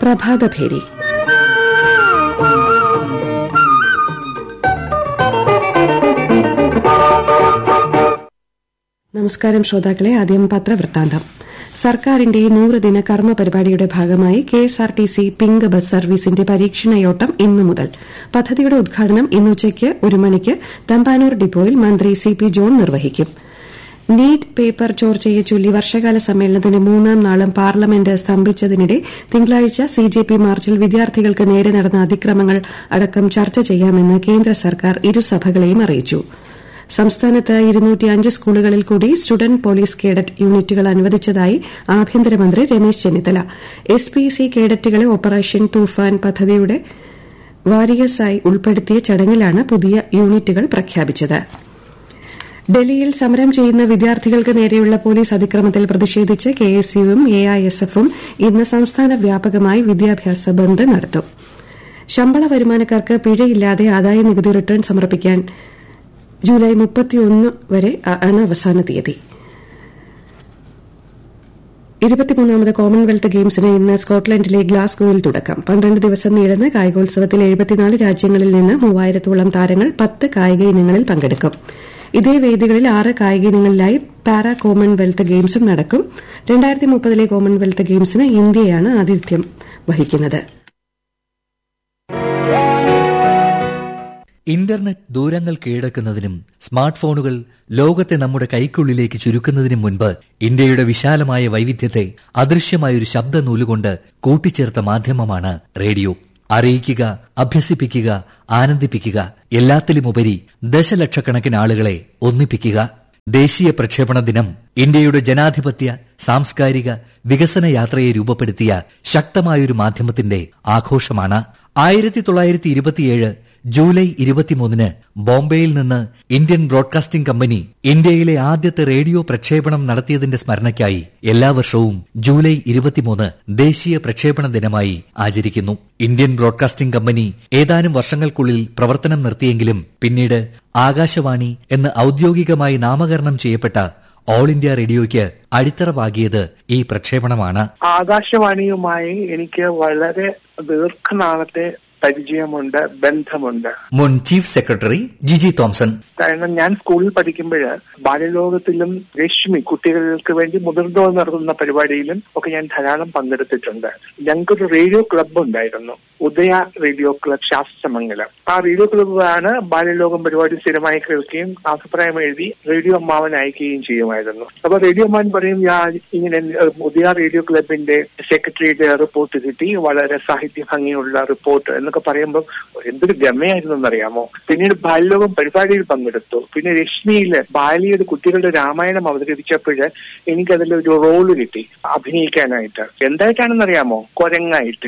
പ്രഭാതഭേരി നമസ്കാരം ശ്രോതാക്കളെ ആദ്യം പത്രവൃത്താന്തം സർക്കാരിന്റെ നൂറ് ദിന കർമ്മ പരിപാടിയുടെ ഭാഗമായി കെഎസ്ആർടിസി പിങ്ക് ബസ് സർവീസിന്റെ പരീക്ഷണയോട്ടം ഇന്നു മുതൽ പദ്ധതിയുടെ ഉദ്ഘാടനം ഇന്ന് ഉച്ചയ്ക്ക് ഒരു മണിക്ക് തമ്പാനൂർ ഡിപ്പോയിൽ മന്ത്രി സി പി ജോൺ നിർവഹിക്കും നീറ്റ് പേപ്പർ ചോർച്ചയെ ചൊല്ലി വർഷകാല സമ്മേളനത്തിന്റെ മൂന്നാം നാളും പാർലമെന്റ് സ്തംഭിച്ചതിനിടെ തിങ്കളാഴ്ച സിജെപി മാർച്ചിൽ വിദ്യാർത്ഥികൾക്ക് നേരെ നടന്ന അതിക്രമങ്ങൾ അടക്കം ചർച്ച ചെയ്യാമെന്ന് കേന്ദ്ര സർക്കാർ ഇരുസഭകളെയും അറിയിച്ചു സംസ്ഥാനത്ത് ഇരുന്നൂറ്റിയഞ്ച് സ്കൂളുകളിൽ കൂടി സ്റ്റുഡന്റ് പോലീസ് കേഡറ്റ് യൂണിറ്റുകൾ അനുവദിച്ചതായി ആഭ്യന്തരമന്ത്രി Ramesh Chennithala S P C കേഡറ്റുകളെ ഓപ്പറേഷൻ തൂഫാൻ പദ്ധതിയുടെ വാരിയേഴ്സായി ഉൾപ്പെടുത്തിയ ചടങ്ങിലാണ് പുതിയ യൂണിറ്റുകൾ പ്രഖ്യാപിച്ചത് ഡൽഹിയിൽ സമരം ചെയ്യുന്ന വിദ്യാർത്ഥികൾക്ക് നേരെയുള്ള പോലീസ് അതിക്രമത്തിൽ പ്രതിഷേധിച്ച് കെഎസ്യുവും എഐഎസ്എഫും ഇന്ന് സംസ്ഥാന വ്യാപകമായി വിദ്യാഭ്യാസ ബന്ദ് നടത്തും ശമ്പള വരുമാനക്കാർക്ക് പിഴയില്ലാതെ ആദായനികുതി റിട്ടേൺ സമർപ്പിക്കാൻ ജൂലൈ മുപ്പത്തിയൊന്ന് വരെ ആണ് അവസാന തീയതി ഇരുപത്തിമൂന്നാമത് കോമൺവെൽത്ത് ഗെയിംസിന് ഇന്ന് സ്കോട്ട്ലൻഡിലെ ഗ്ലാസ്ഗോയിൽ തുടക്കം പന്ത്രണ്ട് ദിവസം നീളുന്ന കായികോത്സവത്തിൽ എഴുപത്തിനാല് രാജ്യങ്ങളിൽ നിന്ന് മൂവായിരത്തോളം താരങ്ങൾ പത്ത് കായിക ഇനങ്ങളിൽ പങ്കെടുക്കും ഇതേ വേദികളിൽ ആറ് കായിക ഇനങ്ങളിലായി പാരാ കോമൺവെൽത്ത് ഗെയിംസും നടക്കും രണ്ടായിരത്തി മുപ്പതിലെ കോമൺവെൽത്ത് ഗെയിംസിന് ഇന്ത്യയാണ് ആതിഥ്യം വഹിക്കുന്നത് ഇന്റർനെറ്റ് ദൂരങ്ങൾ കീഴടക്കുന്നതിനും സ്മാർട്ട് ഫോണുകൾ ലോകത്തെ നമ്മുടെ കൈക്കുള്ളിലേക്ക് ചുരുക്കുന്നതിനും മുൻപ് ഇന്ത്യയുടെ വിശാലമായ വൈവിധ്യത്തെ അദൃശ്യമായ ഒരു ശബ്ദ നൂലുകൊണ്ട് കൂട്ടിച്ചേർത്ത മാധ്യമമാണ് റേഡിയോ അറിയിക്കുക അഭ്യസിപ്പിക്കുക ആനന്ദിപ്പിക്കുക എല്ലാത്തിലുമുപരി ദശലക്ഷക്കണക്കിന് ആളുകളെ ഒന്നിപ്പിക്കുക ദേശീയ പ്രക്ഷേപണ ദിനം ഇന്ത്യയുടെ ജനാധിപത്യ സാംസ്കാരിക വികസന യാത്രയെ രൂപപ്പെടുത്തിയ ശക്തമായൊരു മാധ്യമത്തിന്റെ ആഘോഷമാണ് ആയിരത്തി തൊള്ളായിരത്തി ഇരുപത്തിയേഴ് ജൂലൈ ഇരുപത്തിമൂന്നിന് ബോംബെയിൽ നിന്ന് ഇന്ത്യൻ ബ്രോഡ്കാസ്റ്റിംഗ് കമ്പനി ഇന്ത്യയിലെ ആദ്യത്തെ റേഡിയോ പ്രക്ഷേപണം നടത്തിയതിന്റെ സ്മരണയ്ക്കായി എല്ലാ വർഷവും ജൂലൈ ഇരുപത്തിമൂന്ന് ദേശീയ പ്രക്ഷേപണ ദിനമായി ആചരിക്കുന്നു ഇന്ത്യൻ ബ്രോഡ്കാസ്റ്റിംഗ് കമ്പനി ഏതാനും വർഷങ്ങൾക്കുള്ളിൽ പ്രവർത്തനം നിർത്തിയെങ്കിലും പിന്നീട് ആകാശവാണി എന്ന് ഔദ്യോഗികമായി നാമകരണം ചെയ്യപ്പെട്ട ഓൾ ഇന്ത്യ റേഡിയോയ്ക്ക് അടിത്തറ പാകിയത് ഈ പ്രക്ഷേപണമാണ് ആകാശവാണിയുമായി എനിക്ക് വളരെ ദീർഘനാളത്തെ പരിചയമുണ്ട് ബന്ധമുണ്ട് മുൻ ചീഫ് സെക്രട്ടറി ജിജി തോംസൺ കാരണം ഞാൻ സ്കൂളിൽ പഠിക്കുമ്പോൾ ബാല്യലോകത്തിലും രശ്മി കുട്ടികൾക്ക് വേണ്ടി മുതിർന്നവർ നടത്തുന്ന പരിപാടിയിലും ഒക്കെ ഞാൻ ധാരാളം പങ്കെടുത്തിട്ടുണ്ട് ഞങ്ങൾക്കൊരു റേഡിയോ ക്ലബ്ബ് ഉണ്ടായിരുന്നു ഉദയ റേഡിയോ ക്ലബ് ശാസ്ത്രമംഗലം ആ റേഡിയോ ക്ലബ്ബാണ് ബാല്യലോകം പരിപാടി സ്ഥിരമായി കേൾക്കുകയും അഭിപ്രായം എഴുതി റേഡിയോ അമ്മാവൻ അയക്കുകയും ചെയ്യുമായിരുന്നു അപ്പൊ റേഡിയോ അമ്മാവൻ പറയും ഞാൻ ഇങ്ങനെ ഉദയ റേഡിയോ ക്ലബിന്റെ സെക്രട്ടറിയുടെ റിപ്പോർട്ട് കിട്ടി വളരെ സാഹിത്യ ഭംഗിയുള്ള റിപ്പോർട്ട് എന്നൊക്കെ പറയുമ്പോൾ എന്തൊരു ഗമയായിരുന്നു എന്നറിയാമോ പിന്നീട് ബാല്യലോകം പരിപാടിയിൽ പങ്കെടുത്തു പിന്നെ രശ്മിയില് ബാലിയുടെ കുട്ടികളുടെ രാമായണം അവതരിപ്പിച്ചപ്പോൾ എനിക്കതിൽ ഒരു റോള് കിട്ടി അഭിനയിക്കാനായിട്ട് എന്തായിട്ടാണെന്നറിയാമോ കൊരങ്ങായിട്ട്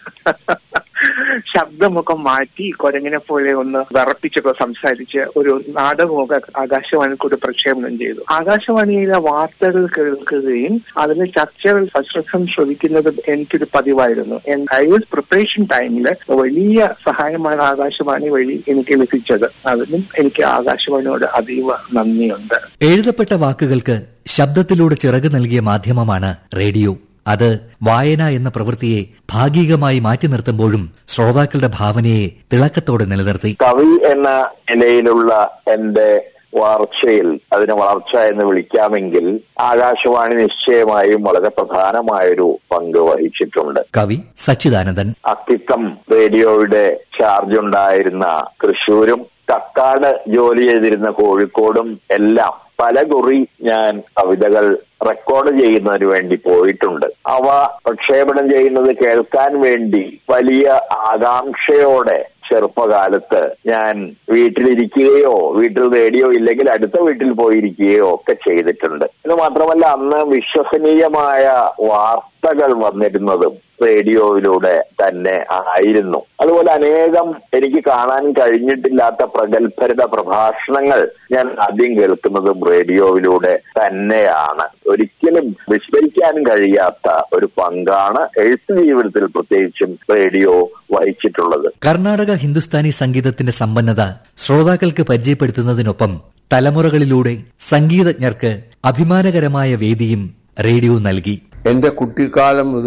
ശബ്ദമൊക്കെ മാറ്റി കൊരങ്ങിനെ പോലെ ഒന്ന് വിറപ്പിച്ചൊക്കെ സംസാരിച്ച് ഒരു നാടകമൊക്കെ ആകാശവാണി കൂടി പ്രക്ഷേപണം ചെയ്തു ആകാശവാണിയിലെ വാർത്തകൾ കേൾക്കുകയും അതിലെ ചർച്ചകൾ സശ്രദ്ധം ശ്രവിക്കുന്നത് എനിക്കൊരു പതിവായിരുന്നു ഐ വാസ് പ്രിപ്പറേഷൻ ടൈമിൽ വലിയ സഹായമാണ് ആകാശവാണി വഴി എനിക്ക് ലഭിച്ചത് അതിനും എനിക്ക് ആകാശവാണിയോട് അതീവ നന്ദിയുണ്ട് എഴുതപ്പെട്ട വാക്കുകൾക്ക് ശബ്ദത്തിലൂടെ ചിറക് നൽകിയ മാധ്യമമാണ് റേഡിയോ അത് വായന എന്ന പ്രവൃത്തിയെ ഭാഗികമായി മാറ്റി നിർത്തുമ്പോഴും ശ്രോതാക്കളുടെ ഭാവനയെ തിളക്കത്തോടെ നിലനിർത്തി കവി എന്ന നിലയിലുള്ള എന്റെ വളർച്ചയിൽ അതിനെ വളർച്ച എന്ന് വിളിക്കാമെങ്കിൽ ആകാശവാണി നിശ്ചയമായും വളരെ പ്രധാനമായൊരു പങ്ക് വഹിച്ചിട്ടുണ്ട് കവി സച്ചിദാനന്ദൻ അക്കിത്തം റേഡിയോയുടെ ചാർജ് ഉണ്ടായിരുന്ന തൃശൂരും കക്കാട് ജോലി ചെയ്തിരുന്ന കോഴിക്കോടും എല്ലാം പല കുറി ഞാൻ കവിതകൾ റെക്കോർഡ് ചെയ്യുന്നതിന് വേണ്ടി പോയിട്ടുണ്ട് അവ പ്രക്ഷേപണം ചെയ്യുന്നത് കേൾക്കാൻ വേണ്ടി വലിയ ആകാംക്ഷയോടെ ചെറുപ്പകാലത്ത് ഞാൻ വീട്ടിലിരിക്കുകയോ വീട്ടിൽ റേഡിയോ ഇല്ലെങ്കിൽ അടുത്ത വീട്ടിൽ പോയിരിക്കുകയോ ഒക്കെ ചെയ്തിട്ടുണ്ട് ഇത് മാത്രമല്ല അന്ന് വിശ്വസനീയമായ വാർത്തകൾ വന്നിരുന്നതും റേഡിയോയിലൂടെ തന്നെ ആയിരുന്നു അതുപോലെ അനേകം എനിക്ക് കാണാൻ കഴിഞ്ഞിട്ടില്ലാത്ത പ്രഗത്ഭരുടെ പ്രഭാഷണങ്ങൾ ഞാൻ ആദ്യം കേൾക്കുന്നതും റേഡിയോയിലൂടെ തന്നെയാണ് ഒരിക്കലും വിസ്മരിക്കാൻ കഴിയാത്ത ഒരു പങ്കാണ് എഴുത്ത് ജീവിതത്തിൽ പ്രത്യേകിച്ചും റേഡിയോ വഹിച്ചിട്ടുള്ളത് കർണാടക ഹിന്ദുസ്ഥാനി സംഗീതത്തിന്റെ സമ്പന്നത ശ്രോതാക്കൾക്ക് പരിചയപ്പെടുത്തുന്നതിനൊപ്പം തലമുറകളിലൂടെ സംഗീതജ്ഞർക്ക് അഭിമാനകരമായ വേദിയും റേഡിയോ നൽകി എന്റെ കുട്ടിക്കാലം മുതൽ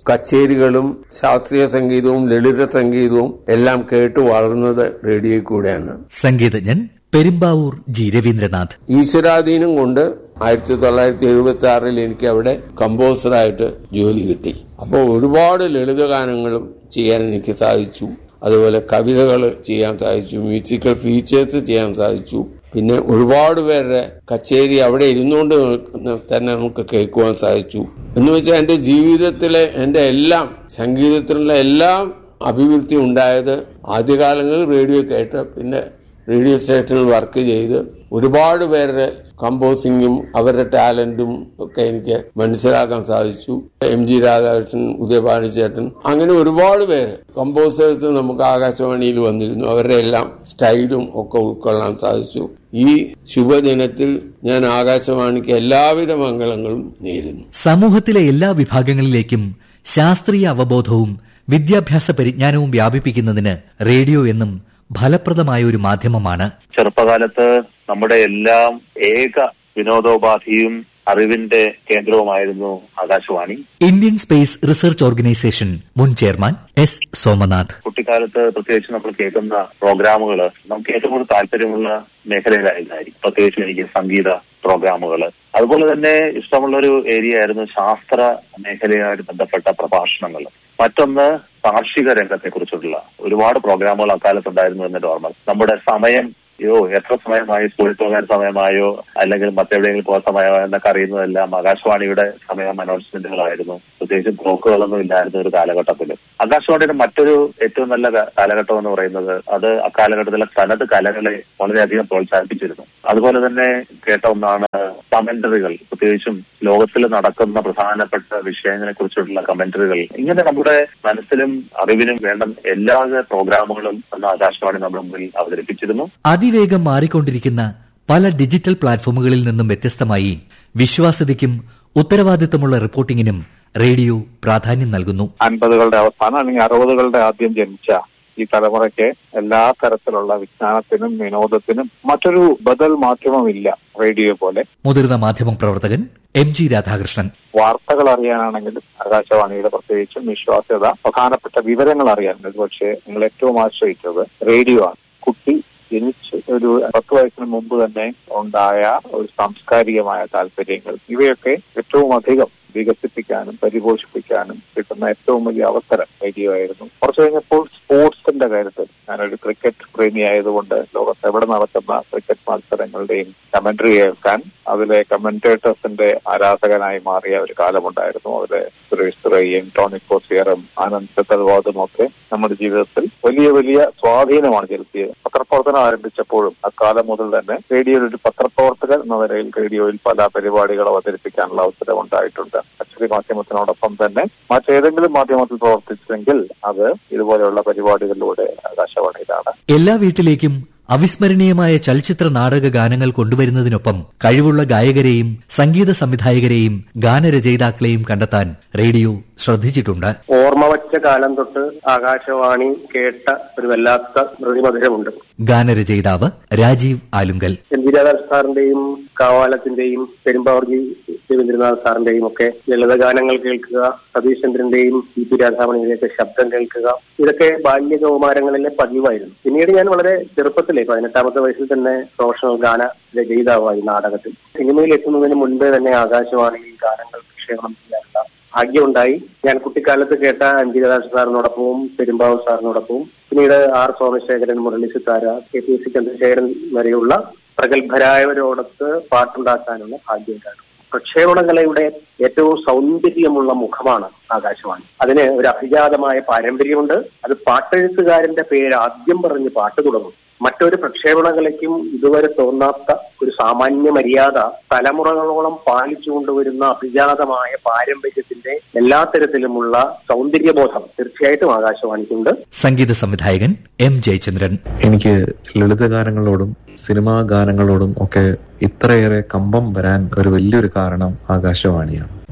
കച്ചേരികളും ശാസ്ത്രീയ സംഗീതവും ലളിത സംഗീതവും എല്ലാം കേട്ട് വളർന്നത് റേഡിയോയിൽ കൂടെയാണ് സംഗീതജ്ഞൻ പെരുമ്പാവൂർ ജി രവീന്ദ്രനാഥ് ഈശ്വരാധീനം കൊണ്ട് ആയിരത്തി തൊള്ളായിരത്തി എഴുപത്തി ആറിൽ എനിക്ക് അവിടെ കമ്പോസറായിട്ട് ജോലി കിട്ടി അപ്പോൾ ഒരുപാട് ലളിതഗാനങ്ങളും ചെയ്യാൻ എനിക്ക് സാധിച്ചു അതുപോലെ കവിതകൾ ചെയ്യാൻ സാധിച്ചു മ്യൂസിക്കൽ ഫീച്ചേഴ്സ് ചെയ്യാൻ സാധിച്ചു പിന്നെ ഒരുപാട് പേരുടെ കച്ചേരി അവിടെ ഇരുന്നുകൊണ്ട് തന്നെ നമുക്ക് കേൾക്കുവാൻ സാധിച്ചു എന്ന് വെച്ചാൽ എന്റെ ജീവിതത്തിലെ എന്റെ എല്ലാം സംഗീതത്തിലുള്ള എല്ലാം അഭിവൃദ്ധി ഉണ്ടായത് ആദ്യകാലങ്ങളിൽ റേഡിയോ കേട്ട് പിന്നെ റേഡിയോ സ്റ്റേഷനിൽ വർക്ക് ചെയ്ത് ഒരുപാട് പേരുടെ കമ്പോസിങ്ങും അവരുടെ ടാലന്റും ഒക്കെ എനിക്ക് മനസ്സിലാക്കാൻ സാധിച്ചു എം ജി രാധാകൃഷ്ണൻ ഉദയഭാനു ചേട്ടൻ അങ്ങനെ ഒരുപാട് പേര് കമ്പോസേഴ്സ് നമുക്ക് ആകാശവാണിയിൽ വന്നിരുന്നു അവരുടെ എല്ലാം സ്റ്റൈലും ഒക്കെ ഉൾക്കൊള്ളാൻ സാധിച്ചു ഈ ശുഭദിനത്തിൽ ഞാൻ ആകാശവാണിക്ക് എല്ലാവിധ മംഗളങ്ങളും നേരുന്നു സമൂഹത്തിലെ എല്ലാ വിഭാഗങ്ങളിലേക്കും ശാസ്ത്രീയ അവബോധവും വിദ്യാഭ്യാസ പരിജ്ഞാനവും വ്യാപിപ്പിക്കുന്നതിന് റേഡിയോ എന്നും ഫലപ്രദമായ ഒരു മാധ്യമമാണ് ചെറുപ്പകാലത്ത് നമ്മുടെ എല്ലാം ഏക വിനോദോപാധിയും അറിവിന്റെ കേന്ദ്രവുമായിരുന്നു Akashvani Indian space research organisation മുൻ ചെയർമാൻ എസ് സോമനാഥ് കുട്ടിക്കാലത്ത് പ്രത്യേകിച്ച് നമ്മൾ കേൾക്കുന്ന പ്രോഗ്രാമുകൾ നമുക്ക് ഏറ്റവും കൂടുതൽ താല്പര്യമുള്ള മേഖലയിലായിരുന്നായിരിക്കും പ്രത്യേകിച്ച് എനിക്ക് സംഗീത പ്രോഗ്രാമുകൾ അതുപോലെ തന്നെ ഇഷ്ടമുള്ള ഒരു ഏരിയ ആയിരുന്നു ശാസ്ത്ര മേഖലയുമായിട്ട് ബന്ധപ്പെട്ട പ്രഭാഷണങ്ങൾ മറ്റൊന്ന് കാർഷിക രംഗത്തെ കുറിച്ചുള്ള ഒരുപാട് പ്രോഗ്രാമുകൾ അക്കാലത്തുണ്ടായിരുന്നു എന്നൊരു ഓർമ്മ നമ്മുടെ സമയം അയ്യോ എത്ര സമയമായി സ്കൂളിൽ പോകാൻ സമയമായോ അല്ലെങ്കിൽ മറ്റെവിടെയെങ്കിലും പോകാൻ സമയമായോ എന്നൊക്കെ അറിയുന്നതെല്ലാം ആകാശവാണിയുടെ സമയം അനൗൺസ്മെന്റുകളായിരുന്നു പ്രത്യേകിച്ച് ബ്ലോക്കുകളൊന്നും ഇല്ലായിരുന്ന ഒരു കാലഘട്ടത്തിൽ ആകാശവാണിയുടെ മറ്റൊരു ഏറ്റവും നല്ല ക- കാലഘട്ടം എന്ന് പറയുന്നത് അത് അക്കാലഘട്ടത്തിലെ തനത് കലകളെ വളരെയധികം പ്രോത്സാഹിപ്പിച്ചിരുന്നു അതുപോലെ തന്നെ കേട്ട ഒന്നാണ് കമന്ററികൾ പ്രത്യേകിച്ചും ലോകത്തിൽ നടക്കുന്ന പ്രധാനപ്പെട്ട വിഷയങ്ങളെ കുറിച്ചുള്ള കമന്ററികൾ ഇങ്ങനെ നമ്മുടെ മനസ്സിലും അറിവിനും വേണ്ട എല്ലാവിധ പ്രോഗ്രാമുകളും അന്ന് ആകാശവാണി നമ്മുടെ മുമ്പിൽ അവതരിപ്പിച്ചിരുന്നു അതിവേഗം മാറിക്കൊണ്ടിരിക്കുന്ന പല ഡിജിറ്റൽ പ്ലാറ്റ്ഫോമുകളിൽ നിന്നും വ്യത്യസ്തമായി വിശ്വാസ്യതയ്ക്കും ഉത്തരവാദിത്തമുള്ള റിപ്പോർട്ടിംഗിനും റേഡിയോ പ്രാധാന്യം നൽകുന്നു അൻപതുകളുടെ അവസാനം അല്ലെങ്കിൽ അറുപതുകളുടെ ആദ്യം ജനിച്ച ഈ തലമുറയ്ക്ക് എല്ലാ തരത്തിലുള്ള വിജ്ഞാനത്തിനും വിനോദത്തിനും മറ്റൊരു ബദൽ മാധ്യമമില്ല റേഡിയോ പോലെ മുതിർന്ന മാധ്യമ പ്രവർത്തകൻ എം ജി രാധാകൃഷ്ണൻ വാർത്തകൾ അറിയാനാണെങ്കിലും ആകാശവാണിയുടെ പ്രത്യേകിച്ചും വിശ്വാസ്യത പ്രധാനപ്പെട്ട വിവരങ്ങൾ അറിയാൻ പക്ഷേ നിങ്ങൾ ഏറ്റവും ആശ്രയിച്ചത് റേഡിയോ ആണ് കുട്ടി ജനിച്ച് ഒരു പത്ത് വയസ്സിന് മുമ്പ് തന്നെ ഉണ്ടായ ഒരു സാംസ്കാരികമായ താല്പര്യങ്ങൾ ഇവയൊക്കെ ഏറ്റവും അധികം വികസിപ്പിക്കാനും പരിപോഷിപ്പിക്കാനും കിട്ടുന്ന ഏറ്റവും വലിയ അവസരം റേഡിയോ ആയിരുന്നു കുറച്ചു കഴിഞ്ഞപ്പോൾ സ്പോർട്സിന്റെ കാര്യത്തിൽ ഞാനൊരു ക്രിക്കറ്റ് പ്രേമി ആയതുകൊണ്ട് ലോകത്ത് എവിടെ നടക്കുന്ന ക്രിക്കറ്റ് മത്സരങ്ങളുടെയും കമന്ററി കേൾക്കാൻ അതിലെ കമന്റേറ്റേഴ്സിന്റെ ആരാധകനായി മാറിയ ഒരു കാലമുണ്ടായിരുന്നു അതിലെ സുരേഷ് തുറയും ടോണി കോസിയറും ആനന്ദ് ചത്തൽവാദും ഒക്കെ നമ്മുടെ ജീവിതത്തിൽ വലിയ വലിയ സ്വാധീനമാണ് ചെലുത്തിയത് പത്രപ്രവർത്തനം ആരംഭിച്ചപ്പോഴും അക്കാലം മുതൽ തന്നെ റേഡിയോയിൽ ഒരു പത്രപ്രവർത്തകൻ എന്ന നിലയിൽ റേഡിയോയിൽ പല പരിപാടികൾ അവതരിപ്പിക്കാനുള്ള അവസരം ഉണ്ടായിട്ടുണ്ട് അച്ചടി മാധ്യമത്തിനോടൊപ്പം തന്നെ മറ്റേതെങ്കിലും മാധ്യമത്തിൽ പ്രവർത്തിച്ചെങ്കിൽ അത് ഇതുപോലെയുള്ള പരിപാടികളിലൂടെ ആകാശവാണിയിലാണ് എല്ലാ വീട്ടിലേക്കും അവിസ്മരണീയമായ ചലച്ചിത്ര നാടക ഗാനങ്ങൾ കൊണ്ടുവരുന്നതിനൊപ്പം കഴിവുള്ള ഗായകരെയും സംഗീത സംവിധായകരെയും ഗാനരചയിതാക്കളെയും കണ്ടെത്താൻ റേഡിയോ ശ്രദ്ധിച്ചിട്ടുണ്ട് ഓർമ്മ വച്ച കാലം തൊട്ട് ആകാശവാണി കേട്ട ഒരു വല്ലാത്ത മൃതിമധുരമുണ്ട് ഗാനരചയിതാവ് രാജീവ് ആലുങ്കൽ എം ജി രാധാകൃഷ്ണൻ സാറിന്റെയും കാവാലത്തിന്റെയും പെരുമ്പാവർജി രവീന്ദ്രനാഥ് സാറിന്റെയും ഒക്കെ ലളിതഗാനങ്ങൾ കേൾക്കുക സതീശചന്ദ്രന്റെയും ഇ പി രാധാമണിയുടെയൊക്കെ ശബ്ദം കേൾക്കുക ഇതൊക്കെ ബാല്യകൗമാരങ്ങളിലെ പതിവായിരുന്നു പിന്നീട് ഞാൻ വളരെ ചെറുപ്പത്തിലെ പതിനെട്ടാമത്തെ വയസ്സിൽ തന്നെ പ്രൊഫഷണൽ ഗാന രചയിതാവായി നാടകത്തിൽ സിനിമയിൽ എത്തുന്നതിന് മുൻപേ തന്നെ ആകാശവാണിയിൽ ഗാനങ്ങൾ പ്രക്ഷേപണം ചെയ്യാനുള്ള ഭാഗ്യമുണ്ടായി ഞാൻ കുട്ടിക്കാലത്ത് കേട്ട അഞ്ചി രാധാകൃഷ്ണൻ സാറിനോടൊപ്പവും പെരുമ്പാവൂർ സാറിനോടൊപ്പവും പിന്നീട് R Somasekharan Murali Sithara K P C Chandrasekharan വരെയുള്ള പ്രഗത്ഭരായവരോടൊത്ത് പാട്ടുണ്ടാക്കാനുള്ള ഭാഗ്യമുണ്ടായിരുന്നു പ്രക്ഷേപണ കലയുടെ ഏറ്റവും സൗന്ദര്യമുള്ള മുഖമാണ് ആകാശവാണി അതിന് ഒരു അഭിജാതമായ പാരമ്പര്യമുണ്ട് അത് പാട്ടെഴുത്തുകാരന്റെ പേര് ആദ്യം പറഞ്ഞ് പാട്ട് തുടങ്ങും മറ്റൊരു പ്രക്ഷേപണ കലയ്ക്കും ഇതുവരെ തോന്നാത്ത ഒരു സാമാന്യ മര്യാദ തലമുറകളോളം പാലിച്ചു കൊണ്ടുവരുന്ന അഭിജാതമായ പാരമ്പര്യത്തിന്റെ എല്ലാ തരത്തിലുമുള്ള സൗന്ദര്യബോധം തീർച്ചയായിട്ടും ആകാശവാണിക്കുണ്ട് സംഗീത സംവിധായകൻ എം ജയചന്ദ്രൻ എനിക്ക് ലളിതഗാനങ്ങളോടും സിനിമാ ഗാനങ്ങളോടും ഒക്കെ ഇത്രയേറെ കമ്പം വരാൻ ഒരു വലിയൊരു കാരണം ആകാശവാണിയാണ്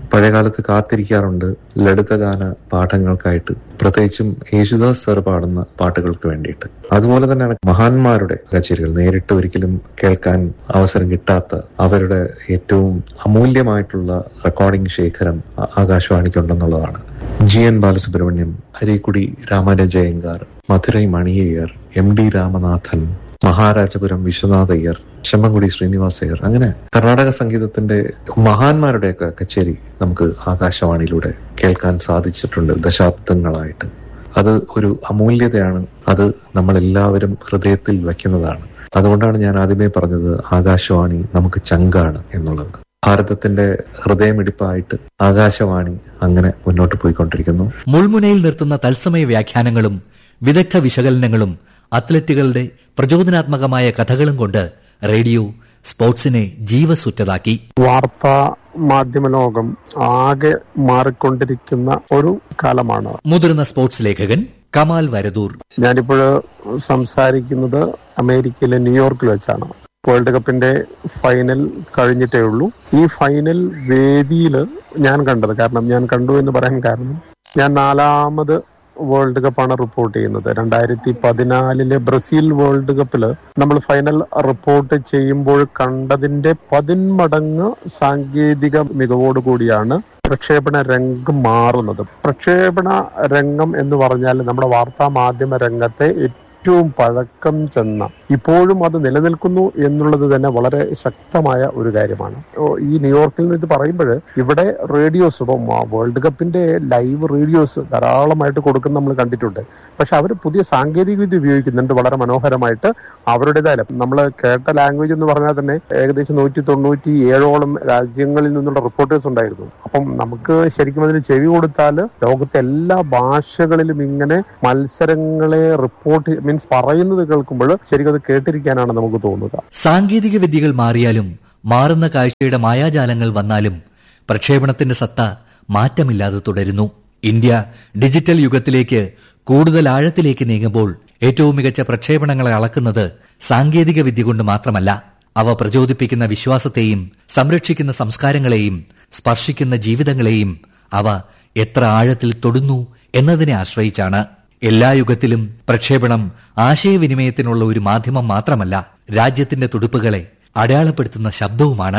പഴയകാലത്ത് കാത്തിരിക്കാറുണ്ട് ലളിതഗാന പാഠങ്ങൾക്കായിട്ട് പ്രത്യേകിച്ചും യേശുദാസ് സർ പാടുന്ന പാട്ടുകൾക്ക് വേണ്ടിയിട്ട് അതുപോലെ തന്നെയാണ് മഹാന്മാരുടെ കച്ചേരികൾ നേരിട്ട് ഒരിക്കലും കേൾക്കാൻ അവസരം കിട്ടാത്ത അവരുടെ ഏറ്റവും അമൂല്യമായിട്ടുള്ള റെക്കോർഡിംഗ് ശേഖരം ആ- ആകാശവാണിക്കുണ്ടെന്നുള്ളതാണ് G N Balasubramaniam Ariyakudi Ramanuja Iyengar Madurai Mani Iyer M D Ramanathan Maharajapuram Viswanatha Iyer Semmangudi Srinivasa Iyer അങ്ങനെ കർണാടക സംഗീതത്തിന്റെ മഹാന്മാരുടെയൊക്കെ കച്ചേരി നമുക്ക് ആകാശവാണിയിലൂടെ കേൾക്കാൻ സാധിച്ചിട്ടുണ്ട് ദശാബ്ദങ്ങളായിട്ട് അത് ഒരു അമൂല്യതയാണ് അത് നമ്മൾ എല്ലാവരും ഹൃദയത്തിൽ വയ്ക്കുന്നതാണ് അതുകൊണ്ടാണ് ഞാൻ ആദ്യമേ പറഞ്ഞത് ആകാശവാണി നമുക്ക് ചങ്കാണ് എന്നുള്ളത് ഭാരതത്തിന്റെ ഹൃദയമിടിപ്പായിട്ട് ആകാശവാണി അങ്ങനെ മുന്നോട്ട് പോയിക്കൊണ്ടിരിക്കുന്നു മുൾമുനയിൽ നിർത്തുന്ന തത്സമയ വ്യാഖ്യാനങ്ങളും വിദഗ്ധ വിശകലനങ്ങളും അത്ലറ്റുകളുടെ പ്രചോദനാത്മകമായ കഥകളും കൊണ്ട് റേഡിയോ സ്പോർട്സിനെ ജീവസുറ്റതാക്കി വാർത്താ മാധ്യമ ലോകം ആകെ മാറിക്കൊണ്ടിരിക്കുന്ന ഒരു കാലമാണ് മുതിർന്ന സ്പോർട്സ് ലേഖകൻ കമാൽ വരദൂർ ഞാനിപ്പോൾ സംസാരിക്കുന്നത് അമേരിക്കയിലെ ന്യൂയോർക്കിൽ വെച്ചാണ് വേൾഡ് കപ്പിന്റെ ഫൈനൽ കഴിഞ്ഞിട്ടേ ഉള്ളൂ ഈ ഫൈനൽ വേദിയിൽ ഞാൻ കണ്ടത് കാരണം ഞാൻ കണ്ടു എന്ന് പറയാൻ കാരണം ഞാൻ നാലാമത് വേൾഡ് കപ്പാണ് റിപ്പോർട്ട് ചെയ്യുന്നത് രണ്ടായിരത്തി പതിനാലിലെ ബ്രസീൽ വേൾഡ് കപ്പില് നമ്മൾ ഫൈനൽ റിപ്പോർട്ട് ചെയ്യുമ്പോൾ കണ്ടതിന്റെ പതിന്മടങ്ങ് സാങ്കേതിക മികവോട് കൂടിയാണ് പ്രക്ഷേപണ രംഗം മാറുന്നത് പ്രക്ഷേപണ രംഗം എന്ന് പറഞ്ഞാൽ നമ്മുടെ വാർത്താ മാധ്യമ രംഗത്തെ ഏറ്റവും പഴക്കം ചെന്ന ഇപ്പോഴും അത് നിലനിൽക്കുന്നു എന്നുള്ളത് തന്നെ വളരെ ശക്തമായ ഒരു കാര്യമാണ് ഓ, ഈ ന്യൂയോർക്കിൽ നിന്ന് ഇത് പറയുമ്പോൾ ഇവിടെ റേഡിയോസ് ഇപ്പം ആ വേൾഡ് കപ്പിന്റെ ലൈവ് റേഡിയോസ് ധാരാളമായിട്ട് കൊടുക്കുന്ന നമ്മൾ കണ്ടിട്ടുണ്ട് പക്ഷെ അവർ പുതിയ സാങ്കേതിക വിദ്യ ഉപയോഗിക്കുന്നുണ്ട് വളരെ മനോഹരമായിട്ട് അവരുടേതായ നമ്മൾ കേട്ട ലാംഗ്വേജ് എന്ന് പറഞ്ഞാൽ തന്നെ ഏകദേശം നൂറ്റി തൊണ്ണൂറ്റി ഏഴോളം രാജ്യങ്ങളിൽ നിന്നുള്ള റിപ്പോർട്ടേഴ്സ് ഉണ്ടായിരുന്നു അപ്പം നമുക്ക് ശരിക്കും അതിന് ചെവി കൊടുത്താൽ ലോകത്തെ എല്ലാ ഭാഷകളിലും ഇങ്ങനെ മത്സരങ്ങളെ റിപ്പോർട്ട് മീൻസ് പറയുന്നത് കേൾക്കുമ്പോൾ ശരിക്കും അത് കേട്ടിരിക്കാനാണ് നമുക്ക് തോന്നുക സാങ്കേതിക വിദ്യകൾ മാറിയാലും മാറുന്ന കാഴ്ചയുടെ മായാജാലങ്ങൾ വന്നാലും പ്രക്ഷേപണത്തിന്റെ സത്ത മാറ്റമില്ലാതെ തുടരുന്നു ഇന്ത്യ ഡിജിറ്റൽ യുഗത്തിലേക്ക് കൂടുതൽ ആഴത്തിലേക്ക് നീങ്ങുമ്പോൾ ഏറ്റവും മികച്ച പ്രക്ഷേപണങ്ങളെ അളക്കുന്നത് സാങ്കേതിക വിദ്യ കൊണ്ട് മാത്രമല്ല അവ പ്രചോദിപ്പിക്കുന്ന വിശ്വാസത്തെയും സംരക്ഷിക്കുന്ന സംസ്കാരങ്ങളെയും സ്പർശിക്കുന്ന ജീവിതങ്ങളെയും അവ എത്ര ആഴത്തിൽ തൊടുന്നു എന്നതിനെ ആശ്രയിച്ചാണ് എല്ലാ യുഗത്തിലും പ്രക്ഷേപണം ആശയവിനിമയത്തിനുള്ള ഒരു മാധ്യമം മാത്രമല്ല രാജ്യത്തിന്റെ തുടുപ്പുകളെ അടയാളപ്പെടുത്തുന്ന ശബ്ദവുമാണ്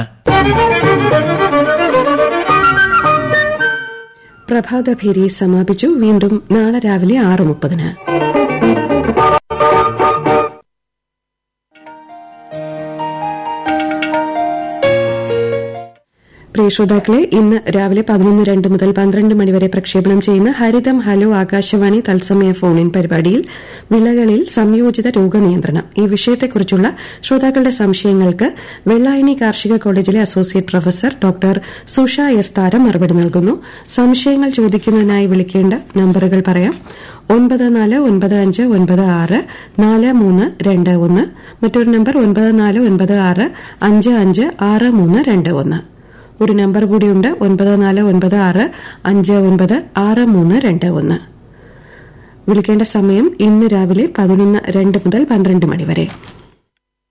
പ്രഭാതഭേരി സമാപിച്ചു വീണ്ടും നാളെ രാവിലെ ആറ് മുപ്പതിന് പ്രിയ ശ്രോതാക്കളെ ഇന്ന് രാവിലെ പതിനൊന്ന് രണ്ട് മുതൽ പന്ത്രണ്ട് മണിവരെ പ്രക്ഷേപണം ചെയ്യുന്ന ഹരിതം ഹലോ ആകാശവാണി തത്സമയ ഫോൺ ഇൻ പരിപാടിയിൽ വിളകളിൽ സംയോജിത രോഗനിയന്ത്രണം ഈ വിഷയത്തെക്കുറിച്ചുള്ള ശ്രോതാക്കളുടെ സംശയങ്ങൾക്ക് വെള്ളായണി കാർഷിക കോളേജിലെ associate professor doctor Susha S Tharam മറുപടി നൽകുന്നു സംശയങ്ങൾ ചോദിക്കുന്നതിനായി വിളിക്കേണ്ട നമ്പറുകൾ പറയാം ഒൻപത് നാല് ഒൻപത് അഞ്ച് ഒൻപത് ആറ് നാല് മൂന്ന് രണ്ട് ഒന്ന് മറ്റൊരു നമ്പർ ഒൻപത് നാല് ഒൻപത് ആറ് അഞ്ച് അഞ്ച് ആറ് മൂന്ന് രണ്ട് ഒന്ന് ഒരു നമ്പർ കൂടിയുണ്ട് ഒൻപത് നാല് ഒൻപത് ആറ് അഞ്ച് ഒൻപത് ആറ് മൂന്ന് രണ്ട് ഒന്ന് വിളിക്കേണ്ട സമയം ഇന്ന് രാവിലെ പതിനൊന്ന് രണ്ട് മുതൽ പന്ത്രണ്ട് മണി വരെ